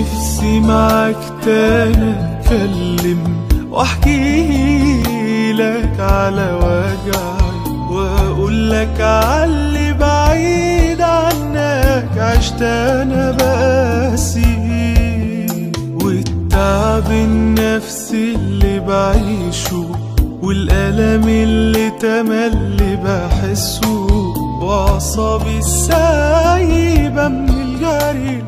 نفسي معاك تاني اتكلم واحكي لك على وجعي واقول لك عاللي بعيد عنك عشت انا بقاسي والتعب النفسي اللي بعيشه والألم اللي تملي بحسه وأعصابي السايبة من الجري